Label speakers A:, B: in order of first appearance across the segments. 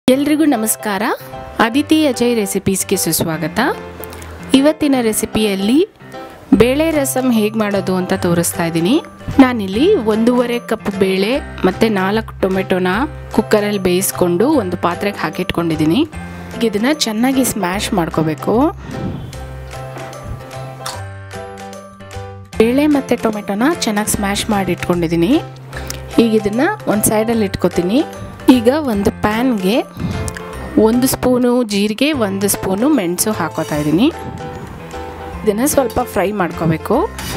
A: ಎಲ್ರಿಗೂ ನಮಸ್ಕಾರ ಅದಿತಿ ಅಜಯ್ ರೆಸಿಪೀಸ್ಗೆ ಸುಸ್ವಾಗತ ಇವತ್ತಿನ ರೆಸಿಪಿಯಲ್ಲಿ ಬೇಳೆ ರಸಂ ಹೇಗೆ ಮಾಡೋದು ಅಂತ ತೋರಿಸ್ತಾ ಇದ್ದೀನಿ ನಾನಿಲ್ಲಿ ಒಂದೂವರೆ ಕಪ್ ಬೇಳೆ ಮತ್ತು ನಾಲ್ಕು ಟೊಮೆಟೊನ ಕುಕ್ಕರಲ್ಲಿ ಬೇಯಿಸ್ಕೊಂಡು ಒಂದು ಪಾತ್ರೆಗೆ ಹಾಕಿಟ್ಕೊಂಡಿದ್ದೀನಿ ಈಗ ಇದನ್ನು ಚೆನ್ನಾಗಿ ಸ್ಮ್ಯಾಶ್ ಮಾಡ್ಕೋಬೇಕು ಬೇಳೆ ಮತ್ತು ಟೊಮೆಟೊನ ಚೆನ್ನಾಗಿ ಸ್ಮ್ಯಾಶ್ ಮಾಡಿ ಇಟ್ಕೊಂಡಿದ್ದೀನಿ ಈಗ ಇದನ್ನು ಒಂದು ಸೈಡಲ್ಲಿ ಇಟ್ಕೊತೀನಿ ಈಗ ಒಂದು ಪ್ಯಾನ್ಗೆ ಒಂದು ಸ್ಪೂನು ಜೀರಿಗೆ ಒಂದು ಸ್ಪೂನು ಮೆಣಸು ಹಾಕೋತಾ ಇದ್ದೀನಿ ಇದನ್ನು ಸ್ವಲ್ಪ ಫ್ರೈ ಮಾಡ್ಕೋಬೇಕು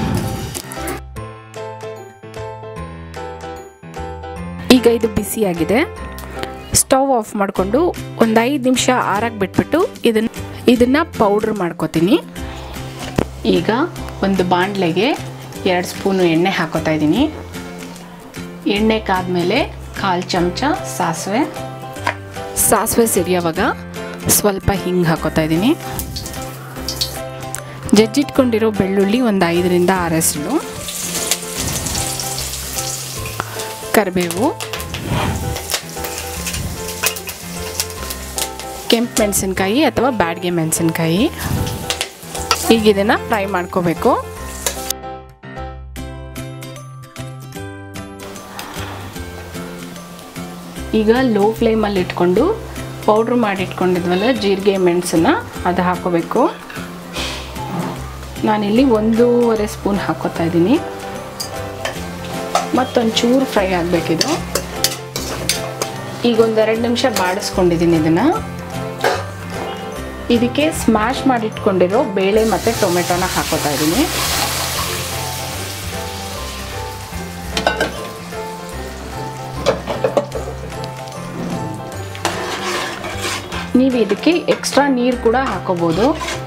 A: ಈಗ ಇದು ಬಿಸಿಯಾಗಿದೆ ಸ್ಟವ್ ಆಫ್ ಮಾಡಿಕೊಂಡು ಒಂದು ಐದು ನಿಮಿಷ ಆರಾಗಿ ಬಿಟ್ಬಿಟ್ಟು ಇದನ್ನು ಇದನ್ನು ಪೌಡ್ರ್ ಮಾಡ್ಕೋತೀನಿ ಈಗ ಒಂದು ಬಾಣಲೆಗೆ ಎರಡು ಸ್ಪೂನು ಎಣ್ಣೆ ಹಾಕೋತಾ ಇದ್ದೀನಿ ಎಣ್ಣೆ ಕಾದ್ಮೇಲೆ ಕಾಲು ಚಮಚ ಸಾಸಿವೆ ಸಾಸಿವೆ ಸಿರಿಯೋವಾಗ ಸ್ವಲ್ಪ ಹಿಂಗೆ ಹಾಕೋತಾ ಇದ್ದೀನಿ ಜಜ್ಜಿಟ್ಕೊಂಡಿರೋ ಬೆಳ್ಳುಳ್ಳಿ ಒಂದು ಐದರಿಂದ ಆರು ಹೆಸರು ಕರಿಬೇವು ಕೆಂಪು ಮೆಣಸಿನ್ಕಾಯಿ ಅಥವಾ ಬ್ಯಾಡ್ಗೆ ಮೆಣಸಿನ್ಕಾಯಿ ಈಗ ಇದನ್ನು ಫ್ರೈ ಮಾಡ್ಕೋಬೇಕು ಈಗ ಲೋ ಫ್ಲೇಮಲ್ಲಿ ಇಟ್ಕೊಂಡು ಪೌಡ್ರ್ ಮಾಡಿ ಇಟ್ಕೊಂಡಿದ್ವಲ್ಲ ಜೀರಿಗೆ ಮೆಣಸನ್ನ ಅದು ಹಾಕೋಬೇಕು ನಾನಿಲ್ಲಿ ಒಂದೂವರೆ ಸ್ಪೂನ್ ಹಾಕೋತಾ ಇದ್ದೀನಿ ಮತ್ತೊಂದು ಚೂರು ಫ್ರೈ ಆಗಬೇಕಿದು ಈಗ ಒಂದೆರಡು ನಿಮಿಷ ಬಾಡಿಸ್ಕೊಂಡಿದ್ದೀನಿ ಇದನ್ನು ಇದಕ್ಕೆ ಸ್ಮ್ಯಾಶ್ ಮಾಡಿಟ್ಕೊಂಡಿರೋ ಬೇಳೆ ಮತ್ತು ಟೊಮೆಟೊನ ಹಾಕೋತಾ ಇದ್ದೀನಿ ನೀವು ಇದಕ್ಕೆ ಎಕ್ಸ್ಟ್ರಾ ನೀರು ಕೂಡ ಹಾಕೋಬೋದು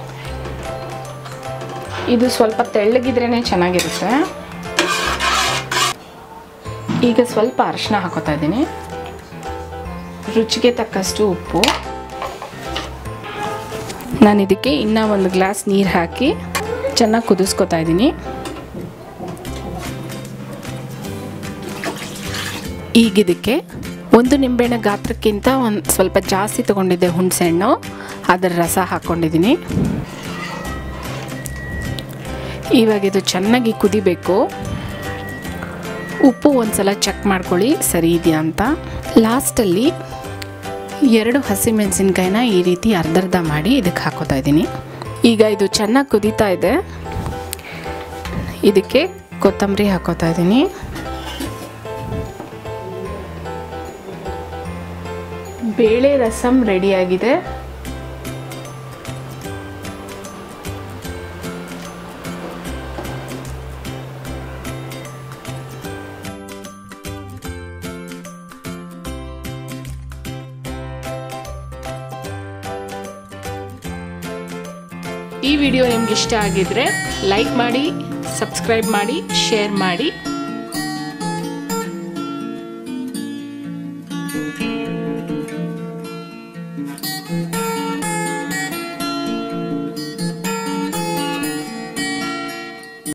A: ಇದು ಸ್ವಲ್ಪ ತೆಳ್ಳಗಿದ್ರೇ ಚೆನ್ನಾಗಿರುತ್ತೆ ಈಗ ಸ್ವಲ್ಪ ಅರಿಶಿನ ಹಾಕೋತಾ ಇದ್ದೀನಿ ರುಚಿಗೆ ತಕ್ಕಷ್ಟು ಉಪ್ಪು ನಾನು ಇದಕ್ಕೆ ಇನ್ನೂ ಒಂದು ಗ್ಲಾಸ್ ನೀರು ಹಾಕಿ ಚೆನ್ನಾಗಿ ಕುದಿಸ್ಕೊತಾ ಇದ್ದೀನಿ ಈಗ ಇದಕ್ಕೆ ಒಂದು ನಿಂಬೆಹಣ್ಣು ಗಾತ್ರಕ್ಕಿಂತ ಒಂದು ಸ್ವಲ್ಪ ಜಾಸ್ತಿ ತೊಗೊಂಡಿದ್ದೆ ಹುಣಸೆಹಣ್ಣು ಅದರ ರಸ ಹಾಕ್ಕೊಂಡಿದ್ದೀನಿ ಇವಾಗ ಇದು ಚೆನ್ನಾಗಿ ಕುದಿಬೇಕು ಉಪ್ಪು ಒಂದು ಸಲ ಚೆಕ್ ಮಾಡ್ಕೊಳ್ಳಿ ಸರಿ ಇದೆಯಾ ಅಂತ ಲಾಸ್ಟಲ್ಲಿ ಎರಡು ಹಸಿಮೆಣಸಿನ್ಕಾಯಿನ ಈ ರೀತಿ ಅರ್ಧರ್ಧ ಮಾಡಿ ಇದಕ್ಕೆ ಹಾಕೋತಾ ಇದ್ದೀನಿ ಈಗ ಇದು ಚೆನ್ನಾಗಿ ಕುದೀತಾ ಇದೆ ಇದಕ್ಕೆ ಕೊತ್ತಂಬರಿ ಹಾಕೋತಾ ಇದ್ದೀನಿ ಬೇಳೆ ರಸಮ್ ರೆಡಿಯಾಗಿದೆ ಈ ವಿಡಿಯೋ ನಿಮ್ಗೆ ಇಷ್ಟ ಆಗಿದ್ರೆ ಲೈಕ್ ಮಾಡಿ ಸಬ್ಸ್ಕ್ರೈಬ್ ಮಾಡಿ ಶೇರ್ ಮಾಡಿ